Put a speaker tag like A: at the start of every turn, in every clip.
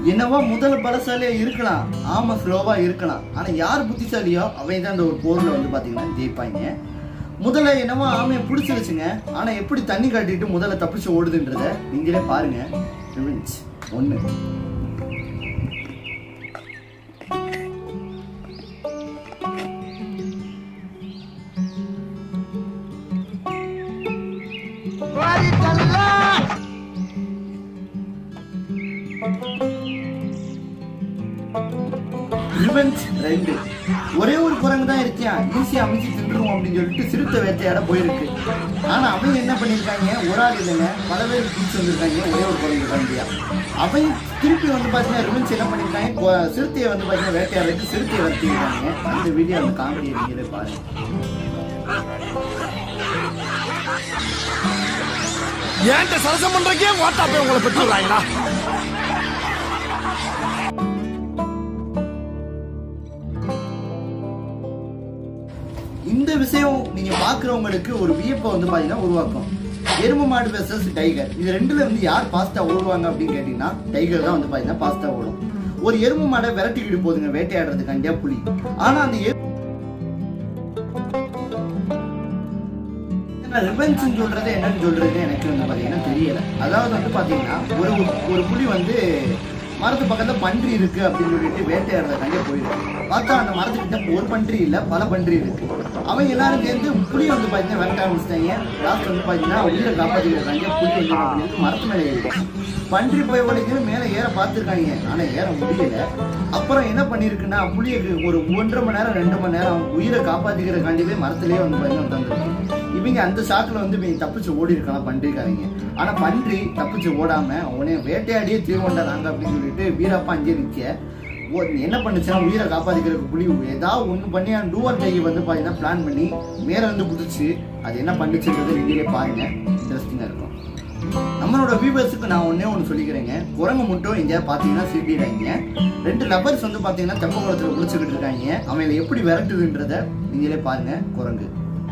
A: என்னவோ முதல் பலசாலியா இருக்கலாம் ஆமா ஸ்லோவா இருக்கலாம் ஆனா யார் புத்திசாலியோ அவன் தான் அந்த ஒரு போர்ல வந்து பாத்தீங்கன்னா ஜெயிப்பாங்க முதல்ல என்னவோ ஆமையை பிடிச்சிருச்சுங்க ஆனா எப்படி தண்ணி காட்டிட்டு முதல்ல தப்பிச்சு ஓடுதுன்றத நீங்களே பாருங்க ரிவெஞ்ச் ஒண்ணு ரிவெஞ்ச் ரெண்டு ஒரே ஒரு குரங்கு தான் இருக்கான் ஈஸியா அமைச்சு தின்றுவோம் அப்படின்னு சொல்லிட்டு சிறுத்தை வேட்டையாட போயிருக்கு ஆனா அவங்க என்ன பண்ணிருக்காங்க ஒரு ஆள் இல்லைங்க பல பேர் பிடிச்சி வந்திருக்காங்க ஒரே ஒரு குரங்கு குழந்தையா அவங்க திருப்பி வந்து பாத்தீங்கன்னா ரிவெஞ்ச் என்ன பண்ணிருக்காங்க கொ- சிறுத்தையை வந்து பாத்தீங்கன்னா வேட்டையாடுறதுக்கு சிறுத்தையை வளர்த்திருக்காங்க அந்த வீடியோ அந்த காமெடியை நீங்களே பாருங்க
B: ஏன்ட்ட சரசம் பண்றக்கே ஓட்டா போய் உங்களை பெற்றுறாங்களா
A: இந்த விஷயம் நீங்க பாக்குறவங்களுக்கு ஒரு வியப்பை வந்து பாத்தீங்கன்னா உருவாக்கும் எருமை மாடு வெர்சஸ் டைகர் இது ரெண்டுல வந்து யார் பாஸ்டா ஓடுவாங்க அப்படின்னு கேட்டீங்கன்னா டைகர் தான் வந்து பாத்தீங்கன்னா பாஸ்டா ஓடும் ஒரு எருமை மாடை விரட்டிக்கிட்டு போகுதுங்க வேட்டையாடுறதுக்காண்டியா புலி ஆனா அந்த ரிவென்ஸ் சொல்றது என்னன்னு சொல்றது எனக்கு வந்து பாத்தீங்கன்னா தெரியல அதாவது வந்து பாத்தீங்கன்னா ஒரு ஒரு புலி வந்து மரத்து பக்கத்துல பன்றி இருக்கு அப்படின்னு சொல்லிட்டு வேட்டையாடுறதுக்காண்டே போயிருக்கு பார்த்தா அந்த மரத்துக்கிட்ட ஒரு பன்றி இல்ல பல பன்றி இருக்கு அவங்க எல்லாரும் சேர்ந்து புலி வந்து பாத்தீங்கன்னா விரட்ட ஆரம்பிச்சிட்டாங்க லாஸ்ட் வந்து பாத்தீங்கன்னா உயிரை காப்பாத்திக்கிறாங்க புலி வந்து என்ன பண்ணிருக்கு மரத்து மேலே ஏறிடுச்சு பன்றி போய் உடைக்கிற மேலே ஏற பார்த்துருக்காங்க ஆனா ஏற முடியல அப்புறம் என்ன பண்ணிருக்குன்னா புளியக்கு ஒரு ஒன்றரை மணி நேரம் ரெண்டு மணி நேரம் உயிரை காப்பாத்திக்கிறக்காண்டிவே மரத்திலேயே வந்து பாத்தீங்கன்னா உட்காந்துருக்கு இவங்க அந்த ஷாட்ல வந்து இவங்க தப்பிச்சு ஓடி இருக்கலாம் பன்றிக்காரங்க ஆனா பன்றி தப்பிச்சு ஓடாம உடனே வேட்டையாடியே தீர்வண்டாங்க அப்படின்னு சொல்லிட்டு வீரப்பா அங்கே நிக்க ஓ- என்ன பண்ணுச்சுன்னா உயிரை காப்பாத்திக்கிறதுக்கு புலி ஏதாவது ஒண்ணு பண்ணி அந்த டூவர் டையை வந்து பாத்தீங்கன்னா பிளான் பண்ணி மேல இருந்து குதிச்சு அது என்ன பண்ணுச்சுன்றது நீங்களே பாருங்க இன்ட்ரெஸ்டிங்கா இருக்கும் நம்மளோட வியூவர்ஸுக்கு நான் ஒண்ணே ஒன்று சொல்லிக்கிறேங்க குரங்கு மட்டும் எங்கேயாவது பார்த்தீங்கன்னா சிட்டிடுறாங்க ரெண்டு லவர்ஸ் வந்து பார்த்தீங்கன்னா தெப்ப குளத்தில் குளிச்சுக்கிட்டு இருக்காங்க அவங்களை எப்படி விரட்டுதுன்றத நீங்களே பாருங்க குரங்கு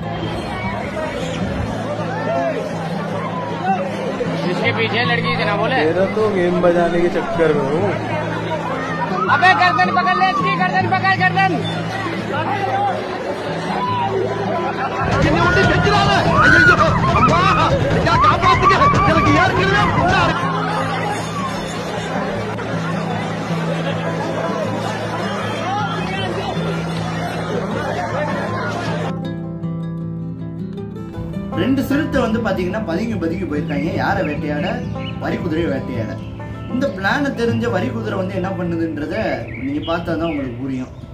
C: इसके पीछे लड़की से ना बोले
D: तेरा तो गेम बजाने के चक्कर में हूँ
C: अबे गर्दन पकड़ ले इसकी गर्दन पकड़ गर्दन
A: ரெண்டு சிறுத்தை வந்து பாத்தீங்கன்னா பதுங்கி பதுங்கி போயிருக்காங்க யாரை வேட்டையாட வரி குதிரையை வேட்டையாட இந்த பிளானை தெரிஞ்ச வரி குதிரை வந்து என்ன பண்ணுதுன்றத நீங்க பார்த்தா தான் உங்களுக்கு புரியும்